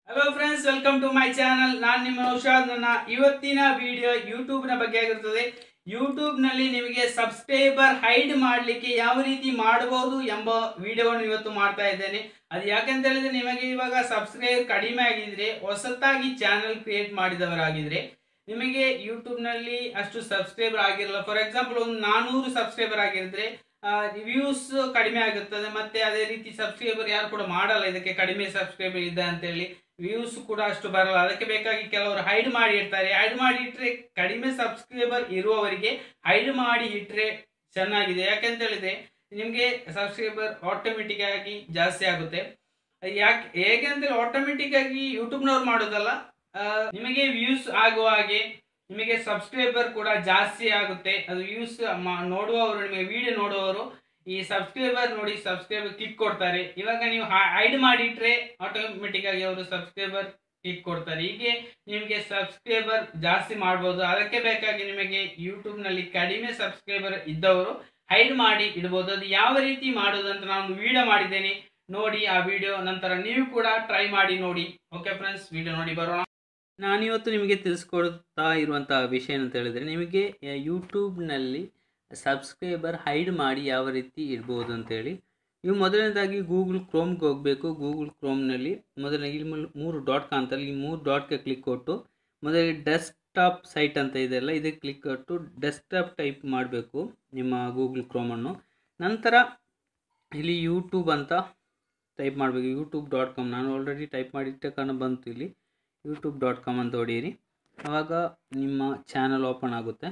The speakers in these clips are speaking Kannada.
hello friends welcome to my channel ನಾನು ನಿಮ್ಮ ಔಷಾದ್ ನನ್ನ ಇವತ್ತಿನ ವಿಡಿಯೋ ಯೂಟ್ಯೂಬ್ನ ಬಗ್ಗೆ ಆಗಿರುತ್ತದೆ ಯೂಟ್ಯೂಬ್ನಲ್ಲಿ ನಿಮಗೆ ಸಬ್ಸ್ಕ್ರೈಬರ್ ಹೈಡ್ ಮಾಡಲಿಕ್ಕೆ ಯಾವ ರೀತಿ ಮಾಡಬಹುದು ಎಂಬ ವಿಡಿಯೋವನ್ನು ಇವತ್ತು ಮಾಡ್ತಾ ಇದ್ದೇನೆ ಅದು ಯಾಕಂತ ಹೇಳಿದ್ರೆ ನಿಮಗೆ ಇವಾಗ ಸಬ್ಸ್ಕ್ರೈಬ್ ಕಡಿಮೆ ಆಗಿದ್ರೆ ಹೊಸತಾಗಿ ಚಾನಲ್ ಕ್ರಿಯೇಟ್ ಮಾಡಿದವರಾಗಿದ್ರೆ ನಿಮಗೆ ಯೂಟ್ಯೂಬ್ನಲ್ಲಿ ಅಷ್ಟು ಸಬ್ಸ್ಕ್ರೈಬರ್ ಆಗಿರಲ್ಲ ಫಾರ್ ಎಕ್ಸಾಂಪಲ್ ಒಂದು ನಾನೂರು ಸಬ್ಸ್ಕ್ರೈಬರ್ ಆಗಿರಿದ್ರೆ ವ್ಯೂಸ್ ಕಡಿಮೆ ಆಗುತ್ತದೆ ಮತ್ತೆ ಅದೇ ರೀತಿ ಸಬ್ಸ್ಕ್ರೈಬರ್ ಯಾರು ಕೂಡ ಮಾಡಲ್ಲ ಇದಕ್ಕೆ ಕಡಿಮೆ ಸಬ್ಸ್ಕ್ರೈಬರ್ ಇದೆ ಅಂತೇಳಿ ವ್ಯೂಸ್ ಕೂಡ ಅಷ್ಟು ಬರಲ್ಲ ಅದಕ್ಕೆ ಬೇಕಾಗಿ ಕೆಲವರು ಹೈಡ್ ಮಾಡಿ ಇಡ್ತಾರೆ ಹೈಡ್ ಮಾಡಿ ಇಟ್ಟರೆ ಕಡಿಮೆ ಸಬ್ಸ್ಕ್ರೈಬರ್ ಇರುವವರಿಗೆ ಹೈಡ್ ಮಾಡಿ ಇಟ್ಟರೆ ಚೆನ್ನಾಗಿದೆ ಯಾಕೆಂತ ಹೇಳಿದ್ರೆ ನಿಮಗೆ ಸಬ್ಸ್ಕ್ರೈಬರ್ ಆಟೋಮೆಟಿಕ್ ಆಗಿ ಜಾಸ್ತಿ ಆಗುತ್ತೆ ಯಾಕೆ ಹೇಗೆ ಅಂತೇಳಿ ಆಟೋಮೆಟಿಕ್ ಆಗಿ ಯೂಟ್ಯೂಬ್ನವ್ರು ಮಾಡೋದಲ್ಲ ಆ, ನಿಮಗೆ ವ್ಯೂಸ್ ಆಗುವ ಹಾಗೆ ನಿಮಗೆ ಸಬ್ಸ್ಕ್ರೈಬರ್ ಕೂಡ ಜಾಸ್ತಿ ಆಗುತ್ತೆ ಅದು ವ್ಯೂಸ್ ನೋಡುವವರು ನಿಮಗೆ ವಿಡಿಯೋ ನೋಡುವವರು ಈ ಸಬ್ಸ್ಕ್ರೈಬರ್ ನೋಡಿ ಸಬ್ಸ್ಕ್ರೈಬರ್ ಕ್ಲಿಕ್ ಕೊಡ್ತಾರೆ ಇವಾಗ ನೀವು ಹೈಡ್ ಮಾಡಿಟ್ರೆ ಆಟೋಮೆಟಿಕ್ ಆಗಿ ಅವರು ಸಬ್ಸ್ಕ್ರೈಬರ್ ಕ್ಲಿಕ್ ಕೊಡ್ತಾರೆ ಹೀಗೆ ನಿಮಗೆ ಸಬ್ಸ್ಕ್ರೈಬರ್ ಜಾಸ್ತಿ ಮಾಡ್ಬೋದು ಅದಕ್ಕೆ ಬೇಕಾಗಿ ನಿಮಗೆ ಯೂಟ್ಯೂಬ್ ನಲ್ಲಿ ಕಡಿಮೆ ಸಬ್ಸ್ಕ್ರೈಬರ್ ಇದ್ದವರು ಹೈಡ್ ಮಾಡಿ ಇಡ್ಬೋದು ಅದು ಯಾವ ರೀತಿ ಮಾಡೋದು ಅಂತ ನಾನು ವಿಡಿಯೋ ಮಾಡಿದ್ದೇನೆ ನೋಡಿ ಆ ವಿಡಿಯೋ ನಂತರ ನೀವು ಕೂಡ ಟ್ರೈ ಮಾಡಿ ನೋಡಿ ಓಕೆ ಫ್ರೆಂಡ್ಸ್ ವಿಡಿಯೋ ನೋಡಿ ಬರೋಣ ನಾನಿವತ್ತು ನಿಮಗೆ ತಿಳಿಸ್ಕೊಡ್ತಾ ಇರುವಂತಹ ವಿಷಯ ಏನಂತ ಹೇಳಿದರೆ ನಿಮಗೆ ಯೂಟ್ಯೂಬ್ನಲ್ಲಿ ಸಬ್ಸ್ಕ್ರೈಬರ್ ಹೈಡ್ ಮಾಡಿ ಯಾವ ರೀತಿ ಇಡ್ಬೋದು ಅಂತೇಳಿ ನೀವು ಮೊದಲನೇದಾಗಿ ಗೂಗಲ್ ಕ್ರೋಮ್ಗೆ ಹೋಗಬೇಕು ಗೂಗಲ್ ಕ್ರೋಮ್ನಲ್ಲಿ ಮೊದಲನೇ ಇಲ್ಲಿ ಮೂ- ಮೂರು ಡಾಟ್ ಕಾಣ್ತಲ್ಲ ಈ ಮೂರು ಡಾಟ್ಗೆ ಕ್ಲಿಕ್ ಕೊಟ್ಟು ಮೊದಲಿಗೆ ಡೆಸ್ಕ್ಟಾಪ್ ಸೈಟ್ ಅಂತ ಇದೆಯಲ್ಲ ಇದಕ್ಕೆ ಕ್ಲಿಕ್ ಕೊಟ್ಟು ಡೆಸ್ಕ್ಟಾಪ್ ಟೈಪ್ ಮಾಡಬೇಕು ನಿಮ್ಮ ಗೂಗಲ್ ಕ್ರೋಮನ್ನು ನಂತರ ಇಲ್ಲಿ ಯೂಟ್ಯೂಬ್ ಅಂತ ಟೈಪ್ ಮಾಡಬೇಕು ಯೂಟ್ಯೂಬ್ ಡಾಟ್ ಕಾಮ್ ನಾನು ಆಲ್ರೆಡಿ ಟೈಪ್ ಮಾಡಿಟ್ಟೆ ಕಾರಣ ಬಂತು ಇಲ್ಲಿ ಯೂಟ್ಯೂಬ್ ಡಾಟ್ ಕಾಮ್ ಅಂತ ಹೊಡೀರಿ ಆವಾಗ ನಿಮ್ಮ ಚಾನಲ್ ಓಪನ್ ಆಗುತ್ತೆ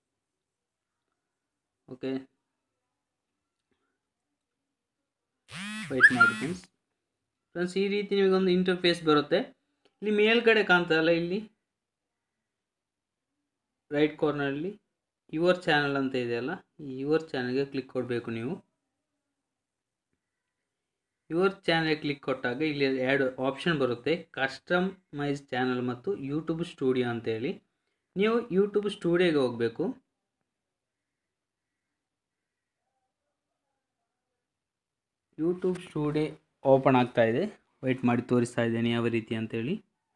ಓಕೆ ವೆಯ್ಟ್ ಮಾಡಿ ಫ್ರೆಂಡ್ಸ್ ಫ್ರೆಂಡ್ಸ್ ಈ ರೀತಿ ನಿಮಗೊಂದು ಇಂಟರ್ಫೇಸ್ ಬರುತ್ತೆ ಇಲ್ಲಿ ಮೇಲ್ಗಡೆ ಕಾಣ್ತದಲ್ಲ ಇಲ್ಲಿ ರೈಟ್ ಕಾರ್ನರಲ್ಲಿ ಯುವರ್ ಚಾನಲ್ ಅಂತ ಇದೆಯಲ್ಲ ಈ ಯುವರ್ ಚಾನಲ್ಗೆ ಕ್ಲಿಕ್ ಕೊಡಬೇಕು ನೀವು ಯುವರ್ ಚಾನಲ್ ಕ್ಲಿಕ್ ಕೊಟ್ಟಾಗ ಇಲ್ಲಿ ಎರಡು ಆಪ್ಷನ್ ಬರುತ್ತೆ ಕಸ್ಟಮೈಸ್ ಚಾನಲ್ ಮತ್ತು ಯೂಟ್ಯೂಬ್ ಸ್ಟುಡಿಯೋ ಅಂತೇಳಿ ನೀವು ಯೂಟ್ಯೂಬ್ ಸ್ಟುಡಿಯೋಗೆ ಹೋಗಬೇಕು ಯೂಟ್ಯೂಬ್ ಸ್ಟುಡಿಯೋ ಓಪನ್ ಆಗ್ತಾ ಇದೆ ವೆಯ್ಟ್ ಮಾಡಿ ತೋರಿಸ್ತಾ ಇದ್ದೇನೆ ಯಾವ ರೀತಿ ಅಂತೇಳಿ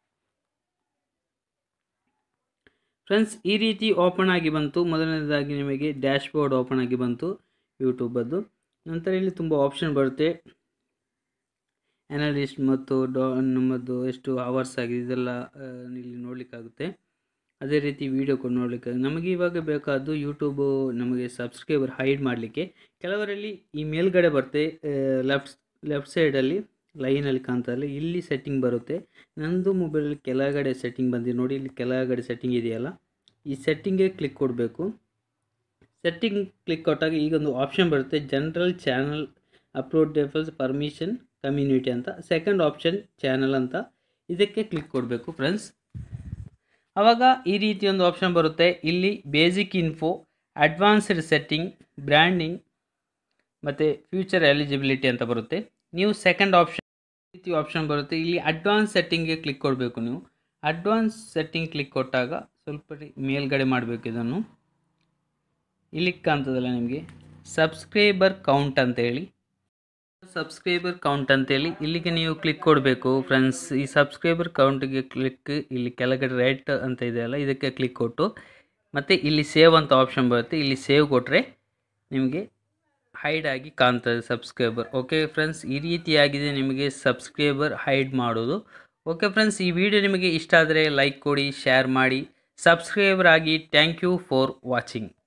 ಫ್ರೆಂಡ್ಸ್ ಈ ರೀತಿ ಓಪನ್ ಆಗಿ ಬಂತು ಮೊದಲನೇದಾಗಿ ನಿಮಗೆ ಡ್ಯಾಶ್ ಬೋರ್ಡ್ ಓಪನ್ ಆಗಿ ಬಂತು ಯೂಟ್ಯೂಬದ್ದು ನಂತರ ಇಲ್ಲಿ ತುಂಬ ಆಪ್ಷನ್ ಬರುತ್ತೆ ಅನಲಿಸ್ಟ್ ಮತ್ತು ಡಾ ನಮ್ಮದು ಎಷ್ಟು ಅವರ್ಸ್ ಆಗಿದೆ ಇದೆಲ್ಲ ಆ, ಇಲ್ಲಿ ನೋಡಲಿಕ್ಕಾಗುತ್ತೆ ಅದೇ ರೀತಿ ವೀಡಿಯೋ ಕೂಡ ನೋಡಲಿಕ್ಕೆ ನಮಗೆ ಇವಾಗ ಬೇಕಾದ್ದು ಯೂಟ್ಯೂಬು ನಮಗೆ ಸಬ್ಸ್ಕ್ರೈಬರ್ ಹೈಡ್ ಮಾಡಲಿಕ್ಕೆ ಕೆಲವರಲ್ಲಿ ಈ ಮೇಲ್ಗಡೆ ಬರುತ್ತೆ ಲೆಫ್ಟ್ ಲೆಫ್ಟ್ ಸೈಡಲ್ಲಿ ಲೈನಲ್ಲಿ ಕಾಣ್ತಲ್ಲ ಇಲ್ಲಿ ಸೆಟ್ಟಿಂಗ್ ಬರುತ್ತೆ ನಂದು ಮೊಬೈಲಲ್ಲಿ ಕೆಳಗಡೆ ಸೆಟ್ಟಿಂಗ್ ಬಂದಿದೆ ನೋಡಿ ಇಲ್ಲಿ ಕೆಳಗಡೆ ಸೆಟ್ಟಿಂಗ್ ಇದೆಯಲ್ಲ ಈ ಸೆಟ್ಟಿಂಗ್ಗೆ ಕ್ಲಿಕ್ ಕೊಡಬೇಕು ಸೆಟ್ಟಿಂಗ್ ಕ್ಲಿಕ್ ಕೊಟ್ಟಾಗ ಈಗೊಂದು ಆಪ್ಷನ್ ಬರುತ್ತೆ general channel upload defaults permission community ಅಂತ ಸೆಕೆಂಡ್ ಆಪ್ಷನ್ ಚಾನಲ್ ಅಂತ ಇದಕ್ಕೆ ಕ್ಲಿಕ್ ಕೊಡಬೇಕು ಫ್ರೆಂಡ್ಸ್ ಆವಾಗ ಈ ರೀತಿ ಒಂದು ಆಪ್ಷನ್ ಬರುತ್ತೆ ಇಲ್ಲಿ basic info advanced setting branding ಮತ್ತು ಫ್ಯೂಚರ್ ಎಲಿಜಿಬಿಲಿಟಿ ಅಂತ ಬರುತ್ತೆ ನೀವು ಸೆಕೆಂಡ್ ಆಪ್ಷನ್ ರೀತಿ ಆಪ್ಷನ್ ಬರುತ್ತೆ ಇಲ್ಲಿ ಅಡ್ವಾನ್ಸ್ ಸೆಟ್ಟಿಂಗ್ಗೆ ಕ್ಲಿಕ್ ಕೊಡಬೇಕು ನೀವು ಅಡ್ವಾನ್ಸ್ ಸೆಟ್ಟಿಂಗ್ ಕ್ಲಿಕ್ ಕೊಟ್ಟಾಗ ಸ್ವಲ್ಪ ರಿ- ಮೇಲ್ಗಡೆ ಮಾಡಬೇಕು ಇದನ್ನು ಇಲ್ಲಿ ಕಾಣ್ತದಲ್ಲ ನಿಮಗೆ ಸಬ್ಸ್ಕ್ರೈಬರ್ ಕೌಂಟ್ ಅಂತೇಳಿ ಸಬ್ಸ್ಕ್ರೈಬರ್ ಕೌಂಟ್ ಅಂತೇಳಿ ಇಲ್ಲಿಗೆ ನೀವು ಕ್ಲಿಕ್ ಕೊಡಬೇಕು ಫ್ರೆಂಡ್ಸ್ ಈ ಸಬ್ಸ್ಕ್ರೈಬರ್ ಕೌಂಟಿಗೆ ಕ್ಲಿಕ್ ಇಲ್ಲಿ ಕೆಳಗಡೆ ರೈಟ್ ಅಂತ ಇದೆಯಲ್ಲ ಇದಕ್ಕೆ ಕ್ಲಿಕ್ ಕೊಟ್ಟು ಮತ್ತು ಇಲ್ಲಿ ಸೇವ್ ಅಂತ ಆಪ್ಷನ್ ಬರುತ್ತೆ ಇಲ್ಲಿ ಸೇವ್ ಕೊಟ್ಟರೆ ನಿಮಗೆ ಹೈಡ್ ಆಗಿ ಕಾಣ್ತದೆ ಸಬ್ಸ್ಕ್ರೈಬರ್ ಓಕೆ ಫ್ರೆಂಡ್ಸ್ ಈ ರೀತಿಯಾಗಿದೆ ನಿಮಗೆ ಸಬ್ಸ್ಕ್ರೈಬರ್ ಹೈಡ್ ಮಾಡೋದು ಓಕೆ ಫ್ರೆಂಡ್ಸ್ ಈ ವಿಡಿಯೋ ನಿಮಗೆ ಇಷ್ಟ ಆದರೆ ಲೈಕ್ ಕೊಡಿ ಶೇರ್ ಮಾಡಿ ಸಬ್ಸ್ಕ್ರೈಬರ್ ಆಗಿ ಥ್ಯಾಂಕ್ ಯು ಫಾರ್ ವಾಚಿಂಗ್